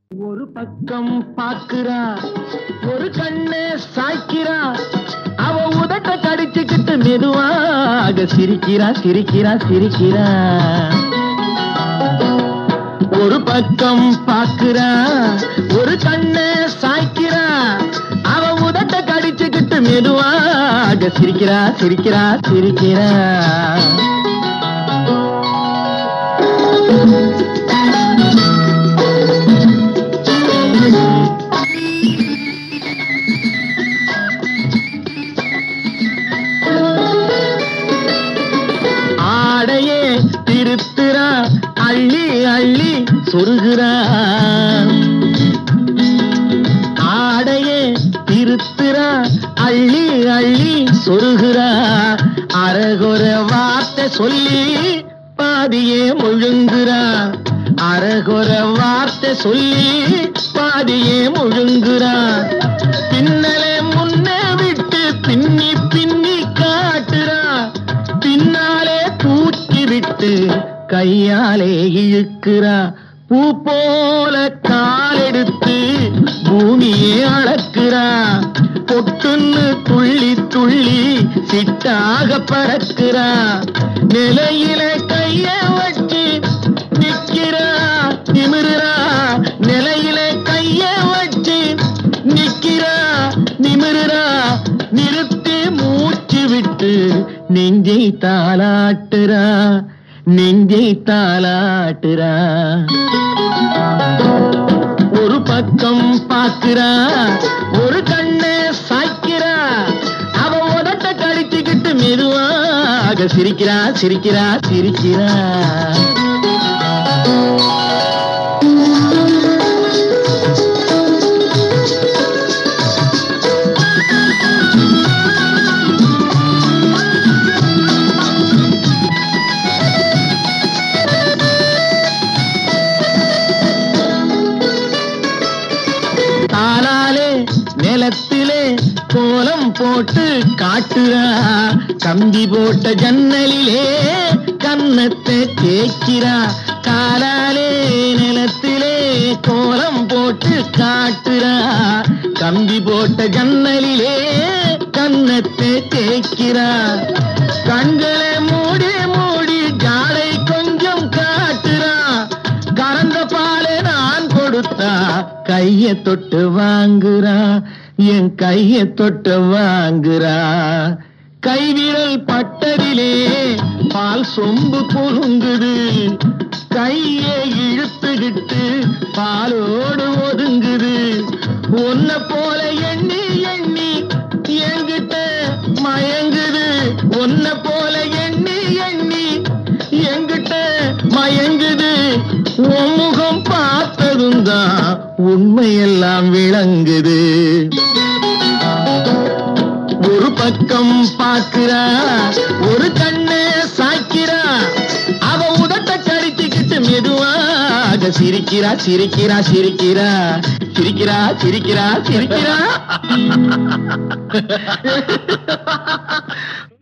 ஒரு பக்கம் பாக்குறா ஒரு கண்ணு சாய்க்கிறா அவ உதட்ட கடிச்சுக்கிட்டு மெதுவாக சிரிக்கிறா சிரிக்கிறா சிரிக்கிறா ஒரு பக்கம் பாக்குறா ஒரு கண்ணு சாய்க்கிறா அவ உதட்ட கடிச்சுக்கிட்டு மெதுவாக சிரிக்கிறா சிரிக்கிறா சிரிக்கிறா ஆடையே திருத்துறா அள்ளி அள்ளி சொருகிறா ஆடையே திருத்துறா அள்ளி அள்ளி சொருகிறா அரகுற வார்த்தை சொல்லி பாதியே முழுங்குறா அரகுற வார்த்தை சொல்லி பாதியே முழுங்குறா பின்னலே முன்னே விட்டு பின்னி பின்னி காட்டுறா பின்னாலே தூக்கி விட்டு கையாலே இழுக்கிறா பூ போல காலெடுத்து பூமியே அளக்கிறா பொட்டுன்னு துள்ளி துள்ளி சிட்டாக பறக்கிறா நிலையில கைய வச்சு நிக்கிறா நிமிருறா நிலையில கைய வச்சு நிக்கிறா நிமிருறா நிறுத்தி மூச்சு விட்டு நெஞ்சை தாளாட்டுறா நெஞ்சை தாளாட்டுறா ஒரு பக்கம் பாக்குறா ஒரு கண்ணு சாய்க்கிறா அவ உதட்ட கடிச்சுக்கிட்டு மெதுவாக சிரிக்கிறா சிரிக்கிறா சிரிக்கிறா தானாலே நிலத்திலே கோலம் போட்டு காட்டுறா கம்பி போட்ட ஜன்னலிலே கன்னத்தை தேய்க்கிறா காலாலே நிலத்திலே கோலம் போட்டு காட்டுறா கம்பி போட்ட ஜன்னலிலே கன்னத்தை தேய்க்கிறா கண்களை மூடி மூடி ஜாடை கொஞ்சம் காட்டுறா கறந்த பாலே நான் கொடுத்தா கைய தொட்டு வாங்குறா என் கைய தொட்டு வாங்குறா கைவிரல் பட்டதிலே பால் சொம்பு பொருங்குது கையை இழுத்துக்கிட்டு பாலோடு ஒதுங்குது உன்ன போல எண்ணி எண்ணி என்கிட்ட மயங்குது உன்ன போல எண்ணி எண்ணி என்கிட்ட மயங்குது உன் முகம் பார்த்ததும் தான் உண்மையெல்லாம் விளங்குது ஒரு பக்கம் பாக்குறா ஒரு கண்ணு சாய்க்கிறா அவ உதட்ட கடிச்சுக்கிட்டு மெதுவாக சிரிக்கிறா சிரிக்கிறா சிரிக்கிறா சிரிக்கிறா சிரிக்கிறா சிரிக்கிறா